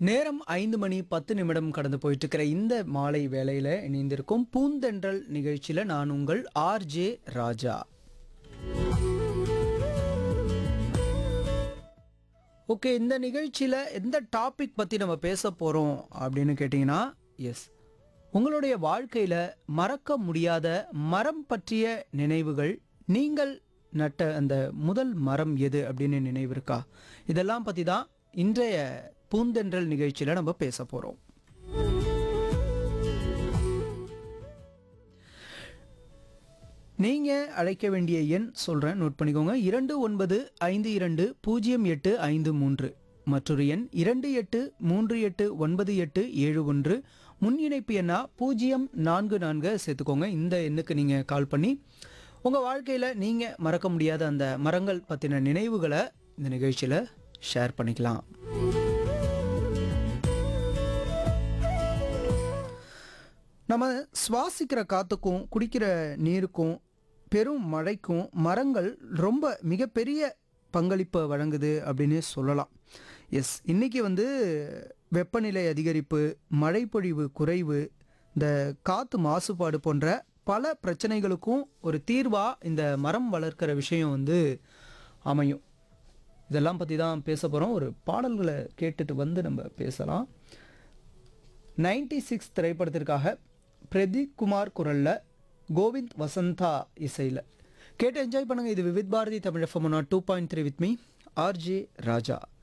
நேரம் ஐந்து மணி பத்து நிமிடம் கடந்து போயிட்டு இருக்கிற இந்த மாலை வேளையில் இணைந்திருக்கும் பூந்தென்றல் நிகழ்ச்சியில் நான் உங்கள் ஆர்ஜே ராஜா ஓகே இந்த நிகழ்ச்சியில் எந்த டாபிக் பற்றி நம்ம பேச போகிறோம் அப்படின்னு கேட்டிங்கன்னா எஸ் உங்களுடைய வாழ்க்கையில் மறக்க முடியாத மரம் பற்றிய நினைவுகள் நீங்கள் நட்ட அந்த முதல் மரம் எது அப்படின்னு நினைவு இருக்கா இதெல்லாம் பற்றி தான் இன்றைய பூந்தென்றல் நிகழ்ச்சியில் நம்ம பேச போகிறோம் நீங்கள் அழைக்க வேண்டிய எண் சொல்கிறேன் நோட் பண்ணிக்கோங்க இரண்டு ஒன்பது ஐந்து இரண்டு பூஜ்ஜியம் எட்டு ஐந்து மூன்று மற்றொரு எண் இரண்டு எட்டு மூன்று எட்டு ஒன்பது எட்டு ஏழு ஒன்று முன் இணைப்பு எண்ணா பூஜ்ஜியம் நான்கு நான்கு சேர்த்துக்கோங்க இந்த எண்ணுக்கு நீங்கள் கால் பண்ணி உங்கள் வாழ்க்கையில் நீங்கள் மறக்க முடியாத அந்த மரங்கள் பற்றின நினைவுகளை இந்த நிகழ்ச்சியில் ஷேர் பண்ணிக்கலாம் நம்ம சுவாசிக்கிற காற்றுக்கும் குடிக்கிற நீருக்கும் பெரும் மழைக்கும் மரங்கள் ரொம்ப மிகப்பெரிய பங்களிப்பை வழங்குது அப்படின்னு சொல்லலாம் எஸ் இன்றைக்கி வந்து வெப்பநிலை அதிகரிப்பு மழைப்பொழிவு குறைவு இந்த காற்று மாசுபாடு போன்ற பல பிரச்சனைகளுக்கும் ஒரு தீர்வாக இந்த மரம் வளர்க்கிற விஷயம் வந்து அமையும் இதெல்லாம் பற்றி தான் பேச போகிறோம் ஒரு பாடல்களை கேட்டுட்டு வந்து நம்ம பேசலாம் நைன்டி சிக்ஸ் திரைப்படத்திற்காக பிரதீப் குமார் குரலில் கோவிந்த் வசந்தா இசையில் கேட்டு என்ஜாய் பண்ணுங்கள் இது Vividh Bharati Tamil FM two point three with me RJ Raja